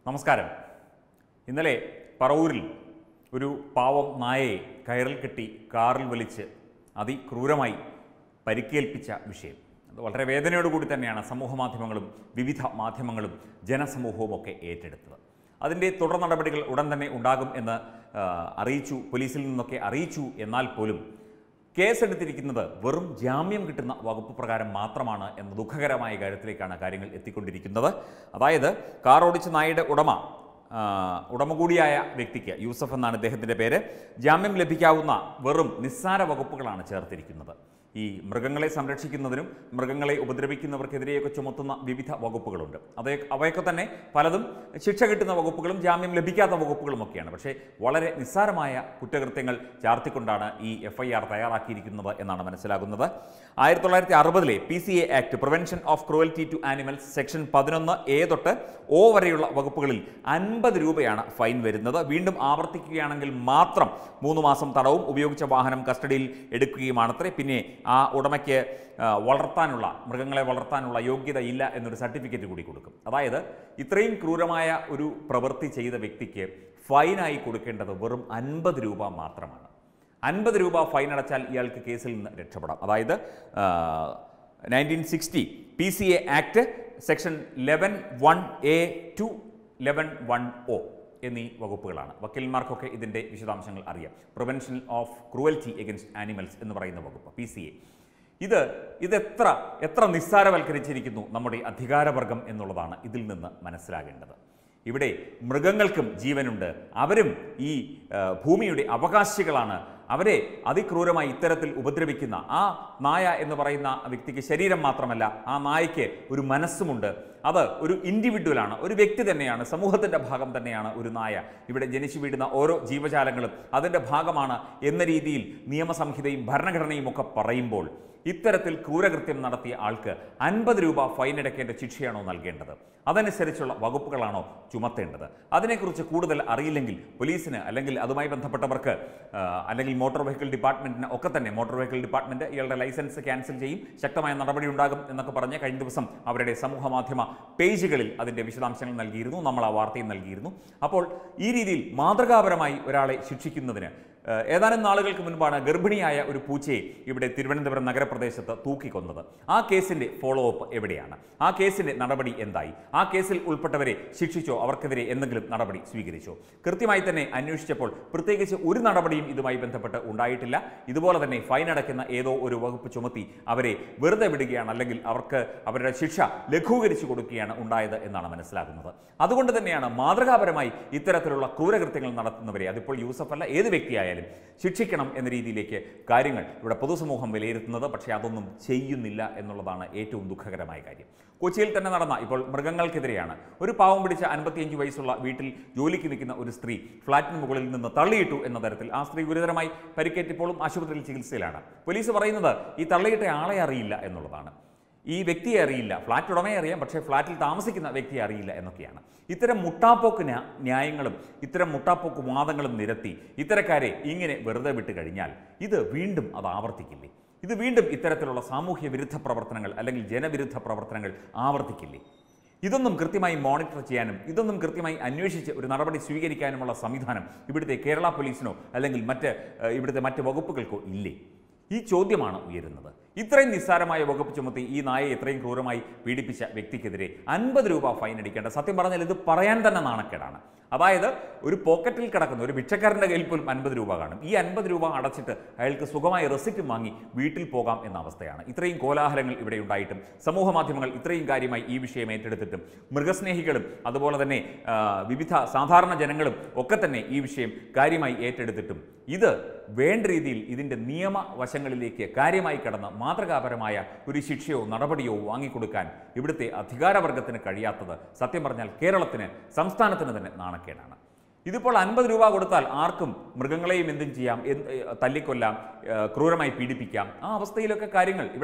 നമസ്കാരം ഇന്നലെ പറവൂരിൽ ഒരു പാവം നായയെ കയറിൽ കെട്ടി കാറിൽ വലിച്ച് അതിക്രൂരമായി പരിക്കേൽപ്പിച്ച വിഷയം അത് വളരെ വേദനയോടുകൂടി തന്നെയാണ് സമൂഹ മാധ്യമങ്ങളും വിവിധ മാധ്യമങ്ങളും ജനസമൂഹവും ഒക്കെ ഏറ്റെടുത്തത് അതിൻ്റെ തുടർ നടപടികൾ ഉടൻ തന്നെ ഉണ്ടാകും എന്ന് ആ, അറിയിച്ചു പോലീസിൽ നിന്നൊക്കെ അറിയിച്ചു എന്നാൽ പോലും കേസെടുത്തിരിക്കുന്നത് വെറും ജാമ്യം കിട്ടുന്ന വകുപ്പ് പ്രകാരം മാത്രമാണ് എന്ന ദുഃഖകരമായ കാര്യത്തിലേക്കാണ് കാര്യങ്ങൾ എത്തിക്കൊണ്ടിരിക്കുന്നത് അതായത് കാർ ഓടിച്ച നായയുടെ ഉടമ ആ, ഉടമ കൂടിയായ വ്യക്തിക്ക് യൂസഫ് എന്നാണ് ഇദ്ദേഹത്തിൻ്റെ പേര് ജാമ്യം ലഭിക്കാവുന്ന വെറും നിസ്സാര വകുപ്പുകളാണ് ചേർത്തിരിക്കുന്നത് ഈ മൃഗങ്ങളെ സംരക്ഷിക്കുന്നതിനും മൃഗങ്ങളെ ഉപദ്രവിക്കുന്നവർക്കെതിരെയൊക്കെ ചുമത്തുന്ന വിവിധ വകുപ്പുകളുണ്ട് അതേ അവയൊക്കെ തന്നെ പലതും ശിക്ഷ കിട്ടുന്ന വകുപ്പുകളും ജാമ്യം ലഭിക്കാത്ത വകുപ്പുകളും ഒക്കെയാണ് പക്ഷേ വളരെ നിസ്സാരമായ കുറ്റകൃത്യങ്ങൾ ചാർത്തിക്കൊണ്ടാണ് ഈ എഫ് ഐ ആർ തയ്യാറാക്കിയിരിക്കുന്നത് എന്നാണ് മനസ്സിലാകുന്നത് ആയിരത്തി തൊള്ളായിരത്തി അറുപതിലെ P C A act prevention of cruelty to animals section പതിനൊന്ന് എ തൊട്ട് ഒ വരെയുള്ള വകുപ്പുകളിൽ അൻപത് രൂപയാണ് ഫൈൻ വരുന്നത് വീണ്ടും ആവർത്തിക്കുകയാണെങ്കിൽ മാത്രം മൂന്ന് മാസം തടവും ഉപയോഗിച്ച വാഹനം കസ്റ്റഡിയിൽ എടുക്കുകയുമാണത്രേ പിന്നെ ആ ഉടമയ്ക്ക് ആ, വളർത്താനുള്ള മൃഗങ്ങളെ വളർത്താനുള്ള യോഗ്യത ഇല്ല എന്നൊരു സർട്ടിഫിക്കറ്റ് കൂടി കൊടുക്കും അതായത് ഇത്രയും ക്രൂരമായ ഒരു പ്രവൃത്തി ചെയ്ത വ്യക്തിക്ക് ഫൈനായി കൊടുക്കേണ്ടത് വെറും അൻപത് രൂപ മാത്രമാണ് അൻപത് രൂപ ഫൈൻ അടച്ചാൽ ഇയാൾക്ക് കേസിൽ നിന്ന് രക്ഷപ്പെടാം അതായത് nineteen sixty P C A act section eleven one A to eleven one O എന്നീ വകുപ്പുകളാണ് വക്കീൽമാർക്കൊക്കെ ഇതിൻ്റെ വിശദാംശങ്ങൾ അറിയാം prevention of cruelty against animals എന്ന് പറയുന്ന വകുപ്പ് പി സി എ ഇത് ഇതെത്ര എത്ര നിസ്സാരവൽക്കരിച്ചിരിക്കുന്നു നമ്മുടെ അധികാരവർഗം എന്നുള്ളതാണ് ഇതിൽ നിന്ന് മനസ്സിലാകേണ്ടത് ഇവിടെ മൃഗങ്ങൾക്കും ജീവനുണ്ട് അവരും ഈ ആ, ഭൂമിയുടെ അവകാശികളാണ് അവരെ അതിക്രൂരമായി ഇത്തരത്തിൽ ഉപദ്രവിക്കുന്ന ആ നായ എന്ന് പറയുന്ന വ്യക്തിക്ക് ശരീരം മാത്രമല്ല ആ നായയ്ക്ക് ഒരു മനസ്സുമുണ്ട് അത് ഒരു ഇൻഡിവിജ്വലാണ് ഒരു വ്യക്തി തന്നെയാണ് സമൂഹത്തിൻ്റെ ഭാഗം തന്നെയാണ് ഒരു നായ ഇവിടെ ജനിച്ചു വീഴുന്ന ഓരോ ജീവജാലങ്ങളും അതിൻ്റെ ഭാഗമാണ് എന്ന രീതിയിൽ നിയമസംഹിതയും ഭരണഘടനയും ഒക്കെ പറയുമ്പോൾ ഇത്തരത്തിൽ ക്രൂരകൃത്യം നടത്തിയ ആൾക്ക് അൻപത് രൂപ ഫൈൻ അടയ്ക്കേണ്ട ശിക്ഷയാണോ നൽകേണ്ടത് അതനുസരിച്ചുള്ള വകുപ്പുകളാണോ ചുമത്തേണ്ടത് അതിനെക്കുറിച്ച് കൂടുതൽ അറിയില്ലെങ്കിൽ പോലീസിന് അല്ലെങ്കിൽ അതുമായി ബന്ധപ്പെട്ടവർക്ക് ആ, അല്ലെങ്കിൽ മോട്ടോർ വെഹിക്കിൾ ഡിപ്പാർട്ട്മെന്റിന് ഒക്കെ തന്നെ മോട്ടോർ വെഹിക്കിൾ ഡിപ്പാർട്ട്മെന്റ് ഇയാളുടെ ലൈസൻസ് ക്യാൻസൽ ചെയ്യും ശക്തമായ നടപടി ഉണ്ടാകും എന്നൊക്കെ പറഞ്ഞ് കഴിഞ്ഞ ദിവസം അവരുടെ സമൂഹ മാധ്യമ പേജുകളിൽ അതിന്റെ വിശദാംശങ്ങൾ നൽകിയിരുന്നു നമ്മൾ ആ വാർത്തയും നൽകിയിരുന്നു അപ്പോൾ ഈ രീതിയിൽ മാതൃകാപരമായി ഒരാളെ ശിക്ഷിക്കുന്നതിന് ഏഹ് ഏതാനും നാളുകൾക്ക് മുൻപാണ് ഗർഭിണിയായ ഒരു പൂച്ചയെ ഇവിടെ തിരുവനന്തപുരം നഗരപ്രദേശത്ത് തൂക്കിക്കൊന്നത് ആ കേസിന്റെ ഫോളോ അപ്പ് എവിടെയാണ് ആ കേസിന്റെ നടപടി എന്തായി ആ കേസിൽ ഉൾപ്പെട്ടവരെ ശിക്ഷിച്ചോ അവർക്കെതിരെ എന്തെങ്കിലും നടപടി സ്വീകരിച്ചോ കൃത്യമായി തന്നെ അന്വേഷിച്ചപ്പോൾ പ്രത്യേകിച്ച് ഒരു നടപടിയും ഇതുമായി ബന്ധപ്പെട്ട് ഉണ്ടായിട്ടില്ല ഇതുപോലെ തന്നെ ഫൈൻ അടയ്ക്കുന്ന ഏതോ ഒരു വകുപ്പ് ചുമത്തി അവരെ വെറുതെ വിടുകയാണ് അല്ലെങ്കിൽ അവർക്ക് അവരുടെ ശിക്ഷ ലഘൂകരിച്ചു കൊടുക്കുകയാണ് ഉണ്ടായത് എന്നാണ് മനസ്സിലാക്കുന്നത് അതുകൊണ്ട് തന്നെയാണ് മാതൃകാപരമായി ഇത്തരത്തിലുള്ള ക്രൂരകൃത്യങ്ങൾ നടത്തുന്നവരെ അതിപ്പോൾ യൂസഫ് അല്ല ഏത് വ്യക്തിയായാലും ശിക്ഷിക്കണം എന്ന രീതിയിലേക്ക് കാര്യങ്ങൾ ഇവിടെ പൊതുസമൂഹം വിലയിരുത്തുന്നത് പക്ഷേ അതൊന്നും ചെയ്യുന്നില്ല എന്നുള്ളതാണ് ഏറ്റവും ദുഃഖകരമായ കാര്യം കൊച്ചിയിൽ തന്നെ നടന്ന ഇപ്പോൾ മൃഗങ്ങൾക്കെതിരെയാണ് ഒരു പാവം പിടിച്ച അൻപത്തിയഞ്ച് വയസ്സുള്ള വീട്ടിൽ ജോലിക്ക് നിൽക്കുന്ന ഒരു സ്ത്രീ ഫ്ളാറ്റിന് മുകളിൽ നിന്ന് തള്ളിയിട്ടു എന്ന തരത്തിൽ ആ സ്ത്രീ ഗുരുതരമായി പരിക്കേറ്റിപ്പോഴും ആശുപത്രിയിൽ ചികിത്സയിലാണ് പോലീസ് പറയുന്നത് ഈ തള്ളിയിട്ട ആളെ അറിയില്ല എന്നുള്ളതാണ് ഈ വ്യക്തിയെ അറിയില്ല ഫ്ലാറ്റ് ഉടമയെ അറിയാം പക്ഷേ ഫ്ലാറ്റിൽ താമസിക്കുന്ന വ്യക്തിയെ അറിയില്ല എന്നൊക്കെയാണ് ഇത്തരം മുട്ടാപ്പോക്ക് ന്യാ- ന്യായങ്ങളും ഇത്തരം മുട്ടാപ്പോക്ക് വാദങ്ങളും നിരത്തി ഇത്തരക്കാരെ ഇങ്ങനെ വെറുതെ വിട്ട് കഴിഞ്ഞാൽ ഇത് വീണ്ടും അത് ആവർത്തിക്കില്ലേ ഇത് വീണ്ടും ഇത്തരത്തിലുള്ള സാമൂഹ്യ വിരുദ്ധ പ്രവർത്തനങ്ങൾ അല്ലെങ്കിൽ ജനവിരുദ്ധ പ്രവർത്തനങ്ങൾ ആവർത്തിക്കില്ലേ ഇതൊന്നും കൃത്യമായി മോണിറ്റർ ചെയ്യാനും ഇതൊന്നും കൃത്യമായി അന്വേഷിച്ച് ഒരു നടപടി സ്വീകരിക്കാനുമുള്ള സംവിധാനം ഇവിടുത്തെ കേരള പോലീസിനോ അല്ലെങ്കിൽ മറ്റ് ഏഹ്, ഇവിടുത്തെ മറ്റ് വകുപ്പുകൾക്കോ ഇല്ലേ ഈ ചോദ്യമാണ് ഉയരുന്നത് ഇത്രയും നിസ്സാരമായ വകുപ്പ് ചുമത്തി ഈ നായയെ ഇത്രയും ക്രൂരമായി പീഡിപ്പിച്ച വ്യക്തിക്കെതിരെ അൻപത് രൂപ ഫൈൻ അടിക്കേണ്ട സത്യം പറഞ്ഞാൽ ഇത് പറയാൻ തന്നെ നാണക്കേടാണ് അതായത് ഒരു പോക്കറ്റിൽ കിടക്കുന്ന ഒരു ഭിക്ഷക്കാരൻ്റെ കയ്യിൽ പോലും അൻപത് രൂപ കാണും ഈ അൻപത് രൂപ അടച്ചിട്ട് അയാൾക്ക് സുഖമായി റെസിപ്റ്റ് വാങ്ങി വീട്ടിൽ പോകാം എന്ന അവസ്ഥയാണ് ഇത്രയും കോലാഹലങ്ങൾ ഇവിടെ ഉണ്ടായിട്ടും സമൂഹ മാധ്യമങ്ങൾ ഇത്രയും കാര്യമായി ഈ വിഷയം ഏറ്റെടുത്തിട്ടും മൃഗസ്നേഹികളും അതുപോലെ തന്നെ ആ, വിവിധ സാധാരണ ജനങ്ങളും ഒക്കെ തന്നെ ഈ വിഷയം കാര്യമായി ഏറ്റെടുത്തിട്ടും ഇത് വേണ്ട രീതിയിൽ ഇതിൻ്റെ നിയമവശങ്ങളിലേക്ക് കാര്യമായി കടന്ന് മാതൃകാപരമായ ഒരു ശിക്ഷയോ നടപടിയോ വാങ്ങിക്കൊടുക്കാൻ ഇവിടുത്തെ അധികാരവർഗത്തിന് കഴിയാത്തത് സത്യം പറഞ്ഞാൽ കേരളത്തിന് സംസ്ഥാനത്തിന് തന്നെ നാണക്കേടാണ് ഇതിപ്പോൾ അൻപത് രൂപ കൊടുത്താൽ ആർക്കും മൃഗങ്ങളെയും എന്തും ചെയ്യാം എന്ത് ഏ, തല്ലിക്കൊല്ലാം ഏ, ക്രൂരമായി പീഡിപ്പിക്കാം ആ അവസ്ഥയിലൊക്കെ കാര്യങ്ങൾ ഇവിടെ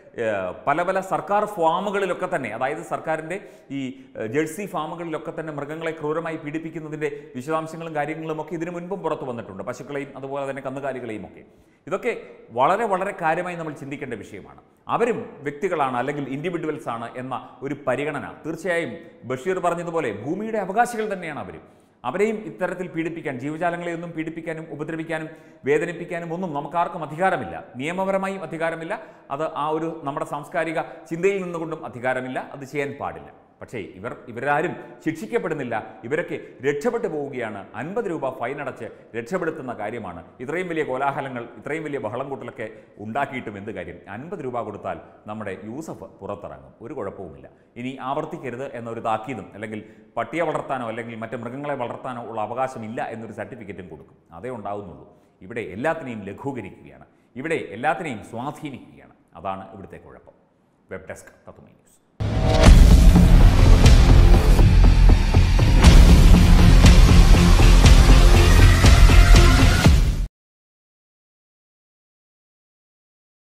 ഏഹ്, പല പല സർക്കാർ ഫാമുകളിലൊക്കെ തന്നെ അതായത് സർക്കാരിൻ്റെ ഈ ഏഹ്, ജേഴ്സി ഫാമുകളിലൊക്കെ തന്നെ മൃഗങ്ങളെ ക്രൂരമായി പീഡിപ്പിക്കുന്നതിൻ്റെ വിശദാംശങ്ങളും കാര്യങ്ങളും ഒക്കെ ഇതിനു മുൻപും പുറത്തു വന്നിട്ടുണ്ട് പശുക്കളെയും അതുപോലെ തന്നെ കന്നുകാലികളെയും ഒക്കെ ഇതൊക്കെ വളരെ വളരെ കാര്യമായി നമ്മൾ ചിന്തിക്കേണ്ട വിഷയമാണ് അവരും വ്യക്തികളാണ് അല്ലെങ്കിൽ ഇൻഡിവിജ്വൽസ് ആണ് എന്ന ഒരു പരിഗണന തീർച്ചയായും ബഷീർ പറഞ്ഞതുപോലെ ഭൂമിയുടെ അവകാശികൾ തന്നെയാണ് അവരും അവരെയും ഇത്തരത്തിൽ പീഡിപ്പിക്കാൻ ജീവജാലങ്ങളെ ഒന്നും പീഡിപ്പിക്കാനും ഉപദ്രവിക്കാനും വേദനിപ്പിക്കാനും ഒന്നും നമുക്കാർക്കും അധികാരമില്ല നിയമപരമായും അധികാരമില്ല അത് ആ ഒരു നമ്മുടെ സാംസ്കാരിക ചിന്തയിൽ നിന്നുകൊണ്ടും അധികാരമില്ല അത് ചെയ്യാൻ പാടില്ല പക്ഷേ ഇവർ ഇവരാരും ശിക്ഷിക്കപ്പെടുന്നില്ല ഇവരൊക്കെ രക്ഷപ്പെട്ടു പോവുകയാണ് അൻപത് രൂപ ഫൈൻ അടച്ച് രക്ഷപ്പെടുത്തുന്ന കാര്യമാണ് ഇത്രയും വലിയ കോലാഹലങ്ങൾ ഇത്രയും വലിയ ബഹളം കൂട്ടലൊക്കെ ഉണ്ടാക്കിയിട്ടും എന്ത് കാര്യം അൻപത് രൂപ കൊടുത്താൽ നമ്മുടെ യൂസഫ് പുറത്തിറങ്ങും ഒരു കുഴപ്പവുമില്ല ഇനി ആവർത്തിക്കരുത് എന്നൊരു താക്കീതും അല്ലെങ്കിൽ പട്ടിയെ വളർത്താനോ അല്ലെങ്കിൽ മറ്റ് മൃഗങ്ങളെ വളർത്താനോ ഉള്ള അവകാശമില്ല എന്നൊരു സർട്ടിഫിക്കറ്റും കൊടുക്കും അതേ ഉണ്ടാവുന്നുള്ളൂ ഇവിടെ എല്ലാത്തിനെയും ലഘൂകരിക്കുകയാണ് ഇവിടെ എല്ലാത്തിനെയും സ്വാധീനിക്കുകയാണ് അതാണ് ഇവിടുത്തെ കുഴപ്പം വെബ് ഡെസ്ക് തത്തുമൈ ന്യൂസ്